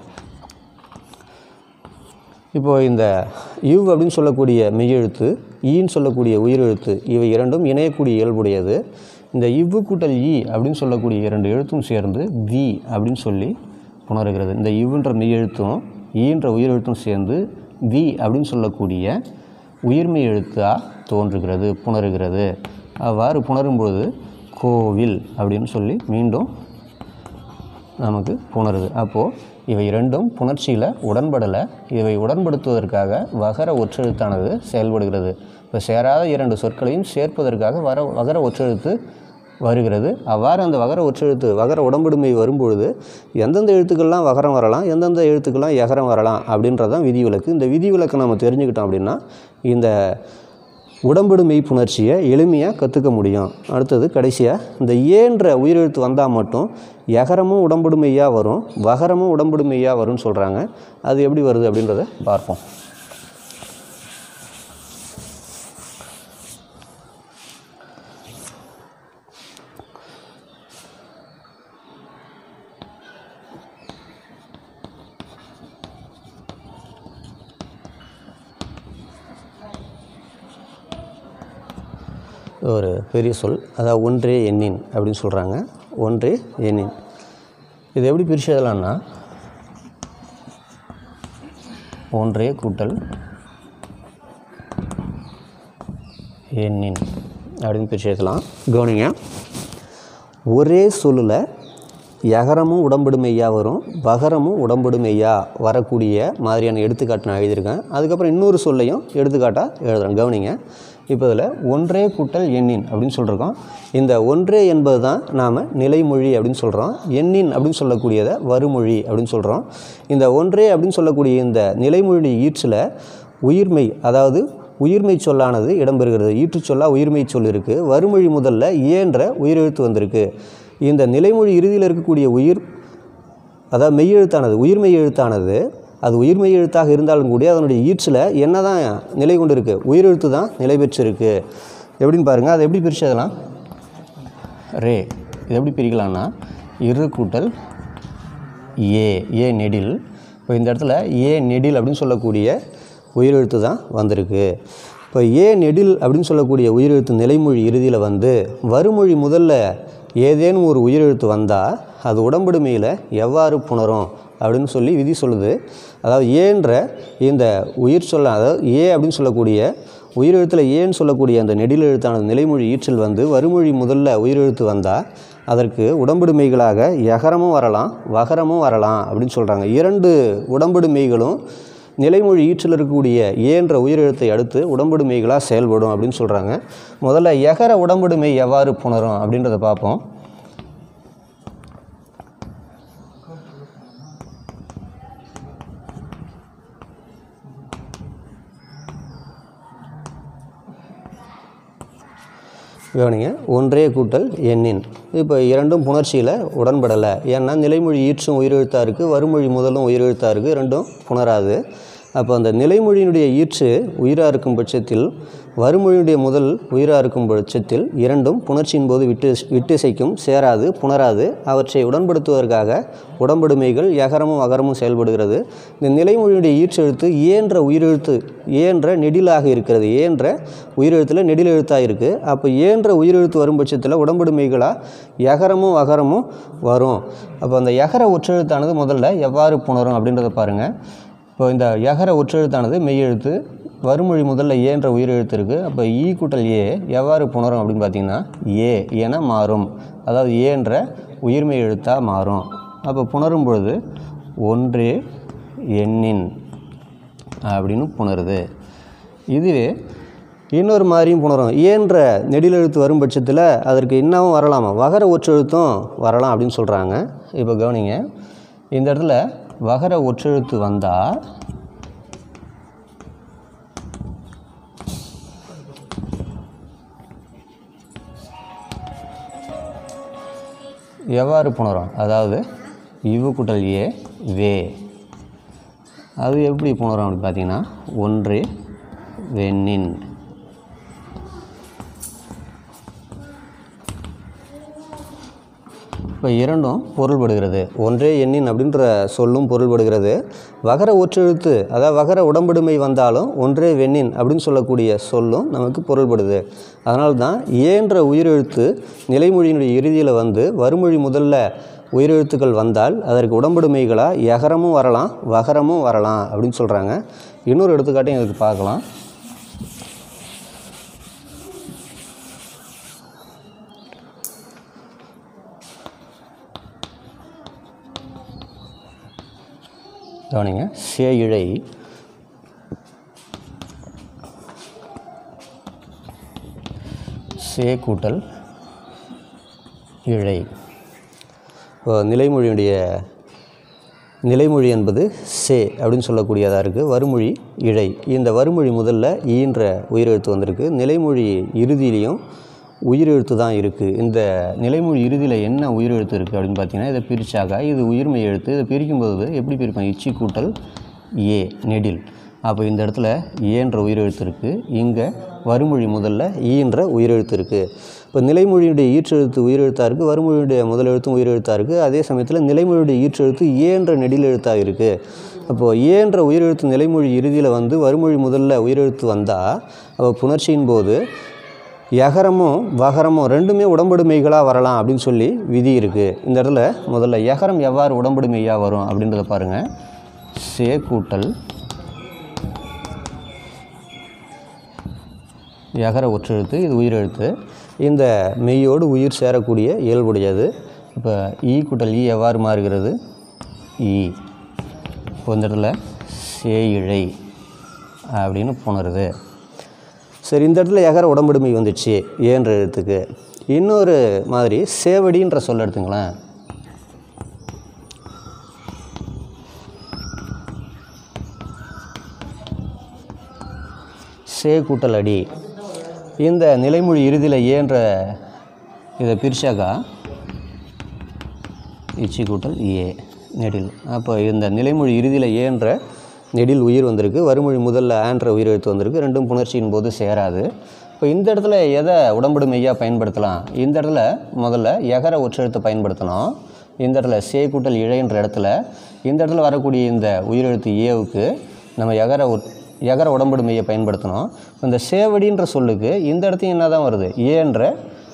இப்போது இந்த இவ் அப்படின்னு சொல்லக்கூடிய மெய்யெழுத்து ஈன்னு சொல்லக்கூடிய உயிரெழுத்து இவை இரண்டும் இணையக்கூடிய இயல்புடையது இந்த இவ்வு கூட்டல் ஈ அப்படின்னு சொல்லக்கூடிய இரண்டு எழுத்தும் சேர்ந்து வி அப்படின்னு சொல்லி உணர்கிறது இந்த இவ்வுன்ற மெய்யெழுத்தும் ஈன்ற உயிரெழுத்தும் சேர்ந்து வி அப்படின்னு சொல்லக்கூடிய உயிர்மை எழுத்தாக தோன்றுகிறது புணருகிறது அவ்வாறு புணரும்பொழுது கோவில் அப்படின்னு சொல்லி மீண்டும் நமக்கு புணருது அப்போது இவை இரண்டும் புணர்ச்சியில் உடன்படலை இவை உடன்படுத்துவதற்காக வகர ஒற்றெழுத்தானது செயல்படுகிறது இப்போ சேராத இரண்டு சொற்களையும் சேர்ப்பதற்காக வர வகர ஒற்றெழுத்து வருகிறது அவ்வாறு அந்த வகர ஒற்றெழுத்து வகர உடம்படுமை வரும்பொழுது எந்தெந்த எழுத்துக்கள்லாம் வகரம் வரலாம் எந்தெந்த எழுத்துக்கள்லாம் எகரம் வரலாம் அப்படின்றது தான் விதிவிலக்கு இந்த விதிவிலக்கை நம்ம தெரிஞ்சுக்கிட்டோம் அப்படின்னா இந்த உடம்படு மெய்ப்புணர்ச்சியை எளிமையாக கற்றுக்க முடியும் அடுத்தது கடைசியாக இந்த ஏன்ற உயிரெழுத்து வந்தால் மட்டும் எகரமும் உடம்படு மெய்யாக வரும் வகரமும் உடம்படு மெய்யாக வரும்னு சொல்கிறாங்க அது எப்படி வருது அப்படின்றத பார்ப்போம் ஒரு பெரிய சொல் அதாவது ஒன்றே எண்ணின் அப்படின்னு சொல்கிறாங்க ஒன்றே எண்ணின் இது எப்படி பிரித்து எழுதலாம்னா ஒன்றே கூட்டல் எண்ணின் அப்படின்னு பிரித்து எழுதலாம் கவனிங்க ஒரே சொல்லில் எகரமும் உடம்படு மெய்யா வரும் வகரமும் உடம்படு மெய்யா வரக்கூடிய மாதிரியான எடுத்துக்காட்டு நான் எழுதியிருக்கேன் அதுக்கப்புறம் இன்னொரு சொல்லையும் எடுத்துக்காட்டாக எழுதுறேன் கவனிங்க இப்போ இதில் ஒன்றே கூட்டல் எண்ணின் அப்படின்னு சொல்லியிருக்கோம் இந்த ஒன்றே என்பது தான் நாம் நிலைமொழி அப்படின்னு சொல்கிறோம் எண்ணின் அப்படின்னு சொல்லக்கூடியதை வருமொழி அப்படின்னு சொல்கிறோம் இந்த ஒன்றே அப்படின்னு சொல்லக்கூடிய இந்த நிலைமொழி ஈற்றில் உயிர்மை அதாவது உயிர்மை சொல்லானது இடம்பெறுகிறது ஈற்றுச் சொல்லா உயிர்மை சொல் இருக்குது வறுமொழி முதல்ல ஏன்ற உயிரெழுத்து வந்திருக்கு இந்த நிலைமொழி இறுதியில் இருக்கக்கூடிய உயிர் அதாவது மெய்யெழுத்தானது உயிர்மெய் எழுத்தானது அது உயிர்மெய் எழுத்தாக இருந்தாலும் கூட அதனுடைய ஈற்றில் என்ன தான் நிலை கொண்டு இருக்குது உயிரெழுத்து தான் நிலை பெற்றிருக்கு எப்படின்னு பாருங்கள் அதை எப்படி பிரித்து எழுதலாம் ரே இது எப்படி பிரிக்கலாம்னா இரு கூட்டல் ஏ ஏ நெடில் இப்போ இந்த இடத்துல ஏ நெடில் அப்படின்னு சொல்லக்கூடிய உயிரெழுத்து தான் வந்திருக்கு இப்போ ஏ நெடில் அப்படின்னு சொல்லக்கூடிய உயிரெழுத்து நிலைமொழி இறுதியில் வந்து வறுமொழி முதல்ல ஏதேனும் ஒரு உயிரெழுத்து வந்தால் அது உடம்படுமையில் எவ்வாறு புணரும் அப்படின்னு சொல்லி விதி சொல்லுது அதாவது ஏன்ற இந்த உயிர் சொல்ல அதாவது ஏ அப்படின்னு சொல்லக்கூடிய உயிரெழுத்தில் ஏன்னு சொல்லக்கூடிய அந்த நெடில் எழுத்தானது நிலைமொழி ஈற்றல் வந்து வறுமொழி முதல்ல உயிரெழுத்து வந்தால் அதற்கு உடம்படுமைகளாக யகரமும் வரலாம் வகரமும் வரலாம் அப்படின்னு சொல்கிறாங்க இரண்டு உடம்படுமைகளும் நிலைமொழி ஈற்றில் இருக்கக்கூடிய ஏன்ற உயிரெழுத்தை அடுத்து உடம்படுமைகளாக செயல்படும் அப்படின்னு சொல்கிறாங்க முதல்ல யகர உடம்படுமை எவ்வாறு புணரும் அப்படின்றத பார்ப்போம் கவனிங்க ஒன்றே கூட்டல் எண்ணின் இப்போ இரண்டும் புணர்ச்சியில் உடன்படலை ஏன்னா நிலைமொழி ஈற்றும் உயிரெழுத்தாக இருக்குது வறுமொழி முதலும் உயிரெழுத்தாக இருக்குது ரெண்டும் புணராது அப்போ அந்த நிலைமொழியினுடைய ஈற்று உயிராக இருக்கும் பட்சத்தில் வறுமொழியினுடைய முதல் உயிராக இருக்கும் பட்சத்தில் இரண்டும் புணர்ச்சியின் போது விட்டு விட்டிசைக்கும் சேராது புணராது அவற்றை உடன்படுத்துவதற்காக உடம்படுமைகள் யகரமும் அகரமும் செயல்படுகிறது இந்த நிலைமொழியினுடைய ஈற்றெழுத்து ஏன்ற உயிரெழுத்து ஏன்ற நெடிலாக இருக்கிறது ஏன்ற உயிரெழுத்தில் நெடில் எழுத்தாக இருக்குது அப்போ ஏன்ற உயிரெழுத்து வரும் பட்சத்தில் உடம்படுமைகளாக யகரமும் அகரமும் வரும் அப்போ அந்த யகர ஒற்றெழுத்தானது முதல்ல எவ்வாறு புணரும் அப்படின்றத பாருங்கள் இப்போ இந்த யகர ஒற்றெழுத்தானது மெய்யெழுத்து வறுமொழி முதல்ல ஏன்ற உயிரெழுத்து இருக்குது அப்போ ஈ கூட்டல் ஏ எவ்வாறு புணரும் அப்படின்னு பார்த்தீங்கன்னா ஏ என மாறும் அதாவது ஏன்ற உயிர்மெய் எழுத்தாக மாறும் அப்போ புணரும் பொழுது ஒன்றே எண்ணின் அப்படின்னு புணருது இதுவே இன்னொரு மாதிரியும் புணரும் ஏன்ற நெடிலெழுத்து வரும் பட்சத்தில் அதற்கு இன்னமும் வரலாமா வகர ஒற்றெழுத்தும் வரலாம் அப்படின்னு சொல்கிறாங்க இப்போ கவனிங்க இந்த இடத்துல வகர ஒற்றெழுத்து வந்தால் எவ்வாறு புணரும் அதாவது இவு கூட்டல் ஏ வே அது எப்படி புணரும் அப்படின்னு பார்த்தீங்கன்னா ஒன்று வெண்ணின் இப்போ இரண்டும் பொருள்படுகிறது ஒன்றே எண்ணின் அப்படின்ற சொல்லும் பொருள்படுகிறது வகர ஒற்றெழுத்து அதாவது வகர உடம்படுமை வந்தாலும் ஒன்றே வெண்ணின் அப்படின்னு சொல்லக்கூடிய சொல்லும் நமக்கு பொருள்படுது அதனால தான் ஏன்ற உயிரெழுத்து நிலைமொழியினுடைய இறுதியில் வந்து வறுமொழி முதல்ல உயிரெழுத்துக்கள் வந்தால் அதற்கு உடம்படுமைகளாக யகரமும் வரலாம் வகரமும் வரலாம் அப்படின்னு சொல்கிறாங்க இன்னொரு எடுத்துக்காட்டையும் இதுக்கு பார்க்கலாம் கவனிங்க சே இழை சே கூட்டல் இழை இப்போ நிலைமொழியுடைய நிலைமொழி என்பது சே அப்படின்னு சொல்லக்கூடியதாக இருக்குது வறுமொழி இழை இந்த வறுமொழி முதல்ல ஈன்ற உயிரெழுத்து வந்திருக்கு நிலைமொழி இறுதியிலையும் உயிரெழுத்து தான் இருக்குது இந்த நிலைமொழி இறுதியில் என்ன உயிரெழுத்து இருக்குது அப்படின்னு பார்த்தீங்கன்னா இதை பிரிச்சாக்கா இது உயிர்மை எழுத்து இதை பிரிக்கும்போது எப்படி பிரிப்போம் இச்சி கூட்டல் ஏ நெடில் அப்போ இந்த இடத்துல ஏன்ற உயிரெழுத்து இருக்குது இங்கே வறுமொழி முதல்ல ஈன்ற உயிரெழுத்து இருக்குது இப்போ நிலைமொழியுடைய ஈற்றெழுத்து உயிரெழுத்தாக இருக்குது வறுமொழியுடைய முதல் எழுத்தும் உயிரெழுத்தாக இருக்குது அதே சமயத்தில் நிலைமொழியுடைய ஈற்றெழுத்து ஏன்ற நெடில் எழுத்தாக இருக்குது அப்போது ஏன்ற உயிரெழுத்து நிலைமொழி இறுதியில் வந்து வறுமொழி முதல்ல உயிரெழுத்து வந்தால் அப்போ புணர்ச்சியின் போது யகரமும் வகரமும் ரெண்டுமே உடம்படுமைகளாக வரலாம் அப்படின்னு சொல்லி விதி இருக்குது இந்த இடத்துல முதல்ல யகரம் எவ்வாறு உடம்படுமையாக வரும் அப்படின்றத பாருங்கள் சே கூட்டல் யகர ஒற்றெழுத்து இது உயிரெழுத்து இந்த மெய்யோடு உயிர் சேரக்கூடிய இயல்புடையது இப்போ ஈ கூட்டல் ஈ எவ்வாறு மாறுகிறது ஈ இப்போ இந்த இடத்துல சே இழை அப்படின்னு புணருது சரி இந்த இடத்துல எகர உடம்புடுமை வந்துடுச்சு ஏன்ற எழுத்துக்கு இன்னொரு மாதிரி சேவடின்ற சொல்ல எடுத்துங்களேன் சே கூட்டல் அடி இந்த நிலைமொழி இறுதியில் ஏன்ற இதை பிரிச்சாக்கா இச்சி கூட்டல் ஏ நெடில் அப்போ இந்த நிலைமொழி இறுதியில் ஏன்ற நெடில் உயிர் வந்திருக்கு வறுமொழி முதல்ல ஆன்ற உயிரெழுத்து வந்திருக்கு ரெண்டும் புணர்ச்சியின் போது சேராது இப்போ இந்த இடத்துல எதை உடம்படு மெய்யாக பயன்படுத்தலாம் இந்த இடத்துல முதல்ல எகர ஒற்றெழுத்தை பயன்படுத்தணும் இந்த இடத்துல சே கூட்டல் இழைன்ற இடத்துல இந்த இடத்துல வரக்கூடிய இந்த உயிரெழுத்து ஏவுக்கு நம்ம எகர ஒட் எகர உடம்படு மெய்யை பயன்படுத்தணும் இந்த சேவடின்ற சொல்லுக்கு இந்த இடத்தையும் என்ன தான் வருது ஏன்ற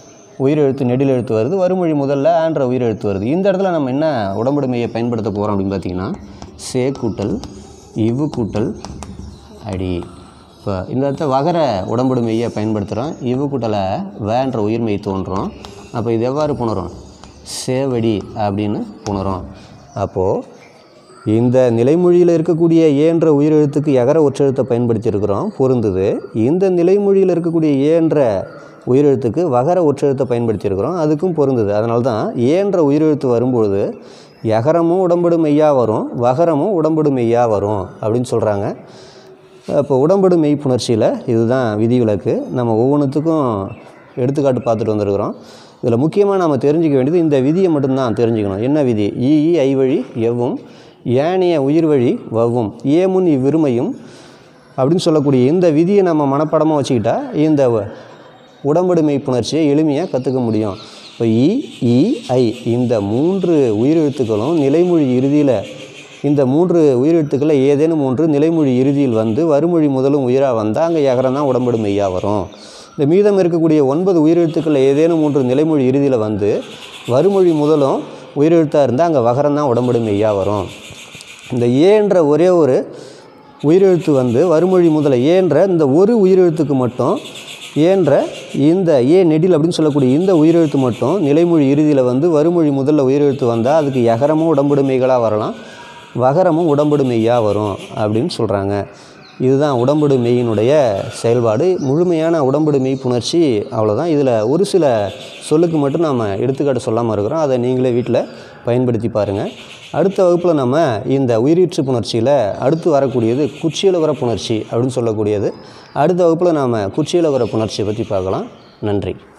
உயிரெழுத்து நெடில் எழுத்து வருது வறுமொழி முதல்ல ஆன்ற உயிரெழுத்து வருது இந்த இடத்துல நம்ம என்ன உடம்புடைமையை பயன்படுத்த போகிறோம் அப்படின்னு பார்த்தீங்கன்னா சே கூட்டல் இவ்வு கூட்டல் அடி இப்போ இந்த இடத்துல வகர உடம்புடைமையை பயன்படுத்துகிறோம் இவ்வு கூட்டலை வேன்ற உயிர்மெய் தோன்றும் அப்போ இது எவ்வாறு புணரும் சேவடி அப்படின்னு புணரும் அப்போது இந்த நிலைமொழியில் இருக்கக்கூடிய ஏன்ற உயிரெழுத்துக்கு எகர ஒற்றெழுத்தை பயன்படுத்தியிருக்கிறோம் பொருந்துது இந்த நிலைமொழியில் இருக்கக்கூடிய ஏன்ற உயிரெழுத்துக்கு வகர ஒற்றெழுத்தை பயன்படுத்தியிருக்கிறோம் அதுக்கும் பொருந்துது அதனால தான் ஏன்ற உயிரெழுத்து வரும்பொழுது எகரமும் உடம்படு மெய்யா வரும் வகரமும் உடம்படு மெய்யா வரும் அப்படின்னு சொல்கிறாங்க இப்போ உடம்படு மெய்ப்புணர்ச்சியில் இதுதான் விதிவிலக்கு நம்ம ஒவ்வொன்றுத்துக்கும் எடுத்துக்காட்டு பார்த்துட்டு வந்திருக்கிறோம் இதில் முக்கியமாக நம்ம தெரிஞ்சுக்க வேண்டியது இந்த விதியை மட்டும்தான் தெரிஞ்சுக்கணும் என்ன விதி ஈ ஈ ஐ வழி எவ்வும் ஏனைய உயிர் வழி வவ்வும் ஏமுன் இவ்விருமையும் அப்படின்னு சொல்லக்கூடிய இந்த விதியை நம்ம மனப்படமாக வச்சுக்கிட்டா இந்த வ- உடம்படு மெய்ப்புணர்ச்சியை எளிமையாக கற்றுக்க முடியும் இப்போ இ இ ஐ இந்த மூன்று உயிரெழுத்துக்களும் நிலைமொழி இறுதியில் இந்த மூன்று உயிரெழுத்துக்களில் ஏதேனும் மூன்று நிலைமொழி இறுதியில் வந்து வறுமொழி முதலும் உயிராக வந்தால் அங்கே எகரம் தான் உடம்படு மெய்யா வரும் இந்த மீதம் இருக்கக்கூடிய ஒன்பது உயிரெழுத்துக்களில் ஏதேனும் மூன்று நிலைமொழி இறுதியில் வந்து வறுமொழி முதலும் உயிரெழுத்தாக இருந்தால் அங்கே வகரம் தான் உடம்படு மெய்யா வரும் இந்த ஏன்ற ஒரே ஒரு உயிரெழுத்து வந்து வறுமொழி முதல ஏன்ற இந்த ஒரு உயிரெழுத்துக்கு மட்டும் ஏன்ற இந்த ஏ நெடில் அப்படின்னு சொல்லக்கூடிய இந்த உயிரெழுத்து மட்டும் நிலைமொழி இறுதியில் வந்து வறுமொழி முதல்ல உயிரெழுத்து வந்தால் அதுக்கு எகரமும் உடம்புடு மெய்களாக வரலாம் வகரமும் உடம்புடு மெய்யாக வரும் அப்படின்னு சொல்கிறாங்க இதுதான் உடம்புடு மெய்யினுடைய செயல்பாடு முழுமையான உடம்புடு மெய் புணர்ச்சி அவ்வளோதான் இதில் ஒரு சில சொல்லுக்கு மட்டும் நாம் எடுத்துக்காட்டு சொல்லாமல் இருக்கிறோம் அதை நீங்களே வீட்டில் பயன்படுத்தி பாருங்கள் அடுத்த வகுப்பில் நம்ம இந்த உயிரீற்று புணர்ச்சியில் அடுத்து வரக்கூடியது குச்சியலுகர புணர்ச்சி அப்படின்னு சொல்லக்கூடியது அடுத்த வகுப்பில் நாம் குச்சியலுகர புணர்ச்சியை பற்றி பார்க்கலாம் நன்றி